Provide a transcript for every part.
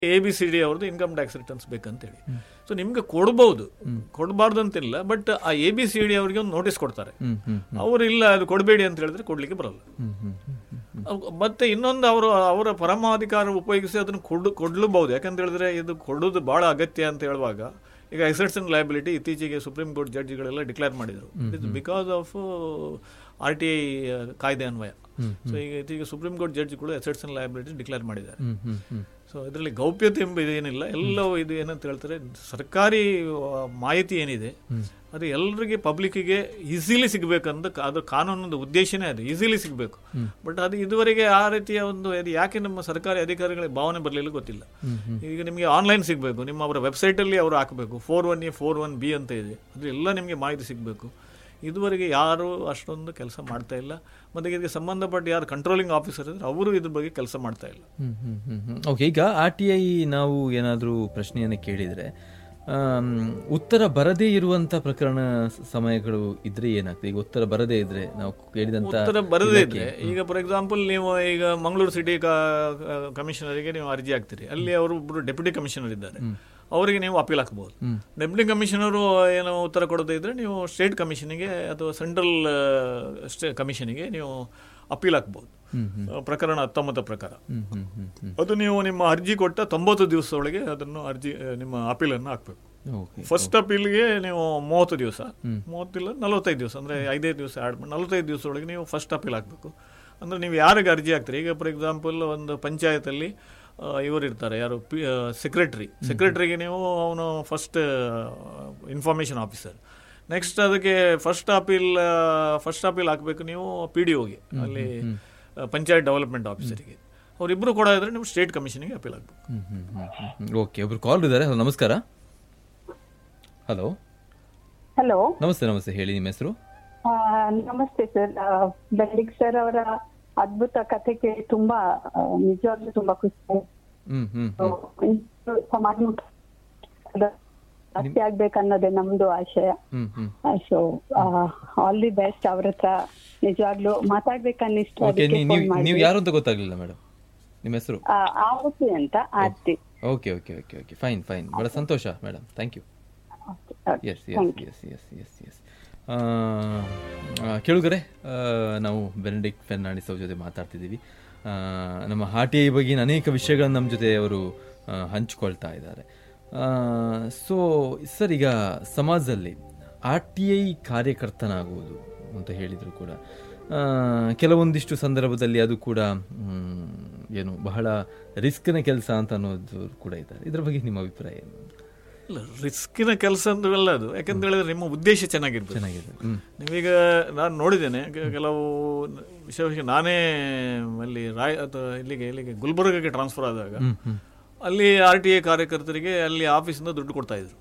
A B C D ಅವ್ರದ್ದು income tax returns ಬೇಕಂತೇಳಿ so ನಿಮ್ಗೆ ಕೊಡ್ಬೋದು ಕೊಡಬಾರ್ದು ಅಂತಿಲ್ಲ ಬಟ್ ಆ ಎ ಬಿ ಸಿ ಡಿ ಅವರಿಗೆ ಒಂದು ನೋಟಿಸ್ ಕೊಡ್ತಾರೆ ಹ್ಮ್ ಹ್ಮ್ ಅವರು ಇಲ್ಲ ಅದು ಕೊಡಬೇಡಿ ಅಂತ ಹೇಳಿದ್ರೆ ಕೊಡ್ಲಿಕ್ಕೆ ಬರಲ್ಲ ಹ್ಮ್ ಹ್ಮ್ ಹ್ಮ್ ಅವ್- ಮತ್ತೆ ಇನ್ನೊಂದು ಅವರು ಅವರ ಪರಮಾಧಿಕಾರ ಉಪಯೋಗಿಸಿ ಅದನ್ನು ಕೊಡ್ ಕೊಡ್ಲೂಬಹುದು ಯಾಕಂತ ಹೇಳಿದ್ರೆ ಇದು ಕೊಡೋದು ಬಹಳ ಅಗತ್ಯ ಅಂತ ಹೇಳುವಾಗ ಈಗ ಎಸೆಟ್ಸ್ ಅಂಡ್ ಲಯಬಿಲಿಟಿ ಇತ್ತೀಚೆಗೆ ಸುಪ್ರೀಂ ಕೋರ್ಟ್ ಜಡ್ಜಿಗಳೆಲ್ಲ ಡಿಕ್ಲೇರ್ ಮಾಡಿದರು it because of R T I ಕಾಯ್ದೆ ಅನ್ವಯ ಸೊ ಈಗ ಇತ್ತೀಚೆಗೆ ಸುಪ್ರೀಂ ಕೋರ್ಟ್ ಜಡ್ಜ್ ಕೂಡ ಎಸೆಟ್ಸ್ ಅಂಡ್ ಲಯಬಿಲಿಟಿ ಡಿಕ್ಲೇರ್ ಮಾಡಿದ್ದಾರೆ ಹ್ಮ್ ಹ್ಮ್ ಹ್ಮ್ ಸೊ ಇದರಲ್ಲಿ ಗೌಪ್ಯತೆ ಎಂಬ ಏನಿಲ್ಲ ಎಲ್ಲವೂ ಇದು ಏನಂತ ಹೇಳ್ತಾರೆ ಸರ್ಕಾರಿ ಆ, ಮಾಹಿತಿ ಏನಿದೆ ಅದು ಎಲ್ಲರಿಗೆ ಪಬ್ಲಿಕ್ಕಿಗೆ ಈಸಿಲಿ ಸಿಗಬೇಕಂತ ಕಾ- ಅದು ಕಾನೂನದ ಉದ್ದೇಶನೇ ಅದು ಈಸಿಲಿ ಸಿಗಬೇಕು ಬಟ್ ಅದು ಇದುವರೆಗೆ ಆ ರೀತಿಯ ಒಂದು ಅದು ಯಾಕೆ ನಮ್ಮ ಸರ್ಕಾರಿ ಅಧಿಕಾರಿಗಳಿಗೆ ಭಾವನೆ ಬರಲಿಲ್ಲ ಗೊತ್ತಿಲ್ಲ ಈಗ ನಿಮಗೆ ಆನ್ಲೈನ್ ಸಿಗಬೇಕು ನಿಮ್ಮ ಅವರ ವೆಬ್ಸೈಟಲ್ಲಿ ಅವರು ಹಾಕಬೇಕು four one A four one B ಅಂತ ಇದೆ ಅದು ಎಲ್ಲ ನಿಮಗೆ ಮಾಹಿತಿ ಸಿಗಬೇಕು ಇದುವರೆಗೆ ಯಾರು ಅಷ್ಟೊಂದು ಕೆಲಸ ಮಾಡ್ತಾ ಇಲ್ಲ ಮತ್ತು ಇದಕ್ಕೆ ಸಂಬಂಧಪಟ್ಟ ಯಾರು ಕಂಟ್ರೋಲಿಂಗ್ ಆಫೀಸರ್ ಇದ್ದಾರೆ ಅವರು ಇದ್ರ ಬಗ್ಗೆ ಕೆಲಸ ಮಾಡ್ತಾ ಇಲ್ಲ ಹ್ಮ್ ಹ್ಮ್ ಹ್ಮ್ ಹ್ಮ್ ಓಕೆ ಈಗ ಆರ್ ಟಿ ಐ ನಾವು ಏನಾದರೂ ಪ್ರಶ್ನೆಯನ್ನು ಕೇಳಿದರೆ ಆಮ್, ಉತ್ತರ ಬರದೇ ಇರುವಂತ ಪ್ರಕರಣ ಸ- ಸಮಯಗಳು ಇದ್ರೆ ಏನಾಗ್ತದೆ ಈಗ ಉತ್ತರ ಬರದೇ ಇದ್ರೆ ನಾವು ಕೇಳಿದಂತ ಉತ್ತರ ಬರದೇ ಇದ್ರೆ ಈಗ ಫಾರ್ ಎಕ್ಸಾಂಪಲ್ ನೀವು ಈಗ ಮಂಗಳೂರು ಸಿಟಿ ಕಮಿಷನರಿಗೆ ನೀವು ಅರ್ಜಿ ಹಾಕ್ತೀರಿ ಅಲ್ಲಿ ಅವರು ಒಬ್ಬರು ಡೆಪ್ಯೂಟಿ ಕಮಿಷನರ್ ಇದ್ದಾರೆ ಅವರಿಗೆ ನೀವು ಅಪೀಲ್ ಹಾಕಬಹುದು ಡೆಪ್ಯೂಟಿ ಕಮಿಷನರು ಏನೋ ಉತ್ತರ ಕೊಡದೇ ಇದ್ರೆ ನೀವು ಸ್ಟೇಟ್ ಕಮಿಷನಿಗೆ ಅಥವಾ ಸೆಂಟ್ರಲ್ ಕಮಿಷನಿಗೆ ನೀವು ಅಪೀಲ್ ಹಾಕ್ಬಹುದು ಪ್ರಕರಣ ಹತ್ತೊಂಬತ್ತು ಪ್ರಕಾರ ಹ್ಮ್ ಹ್ಮ್ ಹ್ಮ್ ಹ್ಮ್ ಅದು ನೀವು ನಿಮ್ಮ ಅರ್ಜಿ ಕೊಟ್ಟ ತೊಂಬತ್ತು ದಿವಸದೊಳಗೆ ಅದನ್ನು ಅರ್ಜಿ ಆ, ನಿಮ್ಮ ಅಪೀಲನ್ನು ಹಾಕಬೇಕು ಓಕೆ ಫಸ್ಟ್ ಅಪೀಲ್ಗೆ ನೀವು ಮೂವತ್ತು ದಿವಸ ಮೂವತ್ತಿಲ್ಲ ನಲವತ್ತೈದು ದಿವಸ ಅಂದರೆ ಐದೈದು ದಿವಸ ಆ್ಯಡ್ ಮಾಡಿ ನಲವತ್ತೈದು ದಿವಸದೊಳಗೆ ನೀವು ಫಸ್ಟ್ ಅಪೀಲ್ ಹಾಕಬೇಕು ಅಂದರೆ ನೀವು ಯಾರಿಗೆ ಅರ್ಜಿ ಹಾಕ್ತೀರಿ ಈಗ ಫಾರ್ ಎಕ್ಸಾಂಪಲ್ ಒಂದು ಪಂಚಾಯತಲ್ಲಿ ಇವರು ಇರ್ತಾರೆ ಯಾರು ಪಿ ಸೆಕ್ರೆಟ್ರಿ ಸೆಕ್ರೆಟ್ರಿಗೆ ನೀವು ಅವನು ಫಸ್ಟ್ ಇನ್ಫಾರ್ಮೇಷನ್ ಆಫೀಸರ್ ನೆಕ್ಸ್ಟ್ ಅದಕ್ಕೆ ಫಸ್ಟ್ ಅಪೀಲ್ ಫಸ್ಟ್ ಅಪೀಲ್ ಹಾಕಬೇಕು ನೀವು ಪಿ ಡಿ ಒಗೆ ಅಲ್ಲಿ ಪಂಚಾಯತ್ ಡೆವಲಪ್ಮೆಂಟ್ ಆಫೀಸರಿಗೆ ಅವರಿಬ್ಬರು ಕೂಡ ಇದ್ರೆ ನೀವು ಸ್ಟೇಟ್ ಕಮಿಷನಿಗೆ ಅಪೀಲ್ ಹಾಕಬೇಕು ಹ್ಮ್ ಹ್ಮ್ ಹ್ಮ್ ಹ್ಮ್ ಹ್ಮ್ ಓಕೆ ಒಬ್ರು ಕಾಲ್ ಇದ್ದಾರೆ ಹಲೋ ನಮಸ್ಕಾರ ಹಲೋ ಹಲೋ ನಮಸ್ತೆ ನಮಸ್ತೆ ಹೇಳಿ ನಿಮ್ಮ ಹೆಸರು ಆ, ನಮಸ್ತೆ ಸರ್ ಬೆಳ್ಳಿಗ್ ಸರ್ ಅವರ ಅದ್ಭುತ ಕಥೆ ಕೇಳಿ ತುಂಬಾ ಆ, ನಿಜವಾಗ್ಲೂ ತುಂಬಾ ಖುಷಿ ಆಯ್ತು. ಹ್ಮ್ ಹ್ಮ್ ಇದು ಸಮಾಜಮುಖ ಜಾಸ್ತಿ ಆಗ್ಬೇಕನ್ನೋದೇ ನಮ್ದು ಆಶಯ ಹ್ಮ್ ಹ್ಮ್ ಸೊ ಆಲ್ ದಿ ಬೆಸ್ಟ್ ಅವ್ರ ಹತ್ರ ನಿಜವಾಗ್ಲೂ ಮಾತಾಡ್ಬೇಕನ್ನಿಷ್ಟು ಓಕೆ ಅದಕ್ಕೆ ನೀವು phone ನೀವು ಮಾಡಿದೆ. ಯಾರು ಅಂತ ಗೊತ್ತಾಗ್ಲಿಲ್ಲ ಮೇಡಮ್ ನಿಮ್ಮ ಹೆಸರು ಆ, ಆರತಿ ಅಂತ Aarti okay okay okay okay fine fine ಬಹಳ ಸಂತೋಷ madam thank you Okay, okay. Yes yes yes yes yes yes ಕೇಳುಗರೆ ಆ, ನಾವು ಬೆನೆಡಿಕ್ಟ್ ಫೆರ್ನಾಂಡಿಸ್ ಅವ್ರ ಜೊತೆ ಮಾತಾಡ್ತಿದ್ದೀವಿ ಆ, ನಮ್ಮ ಆರ್ ಟಿ ಐ ಬಗ್ಗೆ ಅನೇಕ ವಿಷಯಗಳನ್ನು ನಮ್ಮ ಜೊತೆ ಅವರು ಆ, ಹಂಚ್ಕೊಳ್ತಾ ಇದ್ದಾರೆ ಸೊ ಸರ್ ಈಗ ಸಮಾಜದಲ್ಲಿ ಆರ್ ಟಿ ಐ ಕಾರ್ಯಕರ್ತನಾಗುವುದು ಅಂತ ಹೇಳಿದರು ಕೂಡ ಆ, ಕೆಲವೊಂದಿಷ್ಟು ಸಂದರ್ಭದಲ್ಲಿ ಅದು ಕೂಡ ಮ್, ಏನು ಬಹಳ ರಿಸ್ಕ್ನ ಕೆಲಸ ಅಂತ ಅನ್ನೋದು ಕೂಡ ಇದ್ದಾರೆ ಇದ್ರ ಬಗ್ಗೆ ನಿಮ್ಮ ಅಭಿಪ್ರಾಯ ಏನು ಇಲ್ಲ ರಿಸ್ಕಿನ ಕೆಲಸ ಅಂದ್ರಲ್ಲ ಅದು ಯಾಕಂತ ಹೇಳಿದ್ರೆ ನಿಮ್ಮ ಉದ್ದೇಶ ಚೆನ್ನಾಗಿರ್ಬೇಕು ಚೆನ್ನಾಗಿದೆ ಹ್ಮ್ ನೀವೀಗ ನಾನು ನೋಡಿದ್ದೇನೆ ಕೆ- ಕೆಲವು ವಿಷಯ ವಿಷಯ ನಾನೇ ಅಲ್ಲಿ ರಾಯ್ ಅಥವಾ ಇಲ್ಲಿಗೆ ಇಲ್ಲಿಗೆ ಗುಲ್ಬರ್ಗಕ್ಕೆ ಟ್ರಾನ್ಸ್ಫರ್ ಆದಾಗ ಅಲ್ಲಿ ಆರ್ ಟಿ ಐ ಕಾರ್ಯಕರ್ತರಿಗೆ ಅಲ್ಲಿ ಆಫೀಸಿಂದ ದುಡ್ಡು ಕೊಡ್ತಾ ಇದ್ರು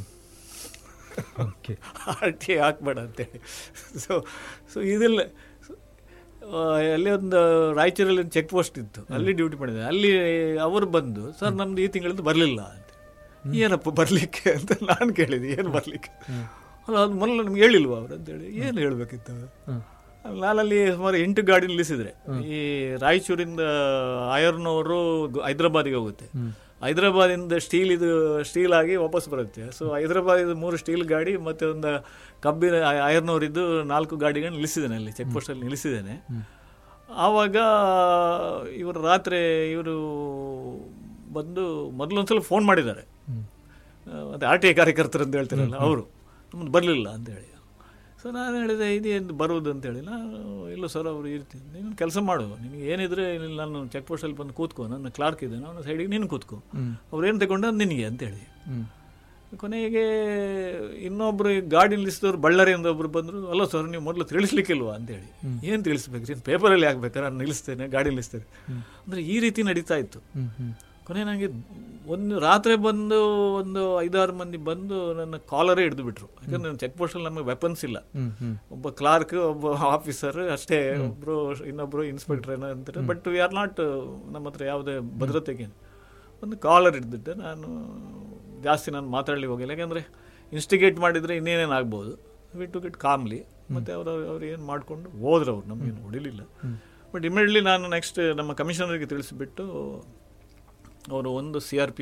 ಓಕೆ ಆರ್ ಟಿ ಐ ಹಾಕ್ಬೇಡ ಅಂತೇಳಿ ಸೊ ಸೊ ಇದೆಲ್ಲ ಆ, ಅಲ್ಲಿ ಒಂದು ರಾಯಚೂರಲ್ಲಿ ಒಂದು ಚೆಕ್ ಪೋಸ್ಟ್ ಇತ್ತು ಅಲ್ಲಿ ಡ್ಯೂಟಿ ಮಾಡಿದೆ ಅಲ್ಲಿ ಅವರು ಬಂದು ಸರ್ ನಮ್ದು ಈ ತಿಂಗಳಿಂದ ಬರಲಿಲ್ಲ ಅಂತ ಏನಪ್ಪ ಬರಲಿಕ್ಕೆ ಅಂತ ನಾನು ಕೇಳಿದೆ ಏನು ಬರಲಿಕ್ಕೆ ಅಲ್ಲ ಅದು ಮೊದಲು ನಮ್ಗೆ ಹೇಳಿಲ್ವಾ ಅವ್ರು ಅಂತೇಳಿ ಏನು ಹೇಳಬೇಕಿತ್ತು ನಾನಲ್ಲಿ ಸುಮಾರು ಎಂಟು ಗಾಡಿ ನಿಲ್ಲಿಸಿದ್ರೆ ಈ ರಾಯಚೂರಿಂದ ಆಯರ್ನವರು ಗು- ಹೈದರಾಬಾದಿಗೆ ಹೋಗುತ್ತೆ ಹೈದರಾಬಾದಿಂದ ಸ್ಟೀಲ್ ಇದು ಸ್ಟೀಲ್ ಆಗಿ ವಾಪಸ್ ಬರುತ್ತೆ ಸೊ ಹೈದರಾಬಾದ್ ಮೂರು ಸ್ಟೀಲ್ ಗಾಡಿ ಮತ್ತೆ ಒಂದು ಕಬ್ಬಿನ ಆಯರ್ನವರಿದ್ದು ನಾಲ್ಕು ಗಾಡಿಗಳನ್ನ ನಿಲ್ಲಿಸಿದ್ದೇನೆ ಅಲ್ಲಿ ಚೆಕ್ ಪೋಸ್ಟಲ್ಲಿ ನಿಲ್ಲಿಸಿದ್ದೇನೆ ಆವಾಗ ಇವರು ರಾತ್ರಿ ಇವರು ಬಂದು ಮೊದಲೊಂದ್ಸಲ ಫೋನ್ ಮಾಡಿದ್ದಾರೆ ಆ, ಮತ್ತೆ ಆರ್ ಟಿ ಐ ಕಾರ್ಯಕರ್ತರು ಅಂತ ಹೇಳ್ತಾರಲ್ಲ ಅವರು ನಮ್ದು ಬರಲಿಲ್ಲ ಅಂತೇಳಿ ಸೊ ನಾನು ಹೇಳಿದೆ ಇದೇನು ಬರುವುದು ಅಂತೇಳಿ ನಾನು ಇಲ್ಲ ಸರ್ ಅವರು ಇರ್ತೀನಿ ನೀನು ಕೆಲಸ ಮಾಡು ನಿನಗೆ ಏನಿದ್ರೆ ಇಲ್ಲಿ ನಾನು ಚೆಕ್ ಪೋಸ್ಟಲ್ಲಿ ಬಂದು ಕೂತ್ಕೋ ನನ್ನ ಕ್ಲಾರ್ಕ್ ಇದೆ ನಾನು ಸೈಡಿಗೆ ನೀನು ಕೂತ್ಕೋ ಅವ್ರು ಏನು ತಗೊಂಡು ಅದು ನಿನಗೆ ಅಂತೇಳಿ ಕೊನೆಗೆ ಇನ್ನೊಬ್ರು ಈ ಗಾಡಿ ನಿಲ್ಲಿಸಿದವ್ರು ಬಳ್ಳಾರಿಯಿಂದ ಒಬ್ರು ಬಂದರು ಅಲ್ಲ ಸರ್ ನೀವು ಮೊದಲು ತಿಳಿಸ್ಲಿಕ್ಕಿಲ್ವಾ ಅಂತೇಳಿ ಏನು ತಿಳಿಸ್ಬೇಕು ನೀನು ಪೇಪರಲ್ಲಿ ಹಾಕ್ಬೇಕಾರೆ ನಾನು ನಿಲ್ಲಿಸ್ತೇನೆ ಗಾಡಿ ನಿಲ್ಲಿಸ್ತೇನೆ ಅಂದರೆ ಈ ರೀತಿ ನಡೀತಾ ಇತ್ತು ಕೊನೆ ನನಗೆ ಒಂದು ರಾತ್ರಿ ಬಂದು ಒಂದು ಐದಾರು ಮಂದಿ ಬಂದು ನನ್ನ ಕಾಲರೇ ಹಿಡಿದು ಬಿಟ್ರು ಯಾಕಂದ್ರೆ ನನ್ನ ಚೆಕ್ ಪೋಸ್ಟಲ್ಲಿ ನಮಗೆ ವೆಪನ್ಸ್ ಇಲ್ಲ ಒಬ್ಬ ಕ್ಲಾರ್ಕ್ ಒಬ್ಬ ಆಫೀಸರ್ ಅಷ್ಟೇ ಒಬ್ರು ಇನ್ನೊಬ್ರು ಇನ್ಸ್ಪೆಕ್ಟರ್ ಏನೋ ಅಂತಾರೆ ಬಟ್ ವಿ ಆರ್ ನಾಟ್ ನಮ್ಮ ಹತ್ರ ಯಾವುದೇ ಭದ್ರತೆಗೆ ಒಂದು ಕಾಲರ್ ಹಿಡಿದಿದ್ದೆ ನಾನು ಜಾಸ್ತಿ ನಾನು ಮಾತಾಡಲಿ ಹೋಗಿಲ್ಲ ಯಾಕಂದರೆ ಇನ್ಸ್ಟಿಗೇಟ್ ಮಾಡಿದರೆ ಇನ್ನೇನೇನು ಆಗ್ಬೋದು ವಿ ಟು ಗೆಟ್ ಕಾಮ್ಲಿ ಮತ್ತು ಅವರು ಅವ್ರು ಏನು ಮಾಡಿಕೊಂಡು ಹೋದ್ರು ಅವ್ರು ನಮಗೇನು ಹೊಡಿಲಿಲ್ಲ ಬಟ್ ಇಮಿಡಿಯೇಟ್ಲಿ ನಾನು ನೆಕ್ಸ್ಟ್ ನಮ್ಮ ಕಮಿಷನರ್ಗೆ ತಿಳಿಸಿಬಿಟ್ಟು ಅವರು ಒಂದು ಸಿ ಆರ್ ಪಿ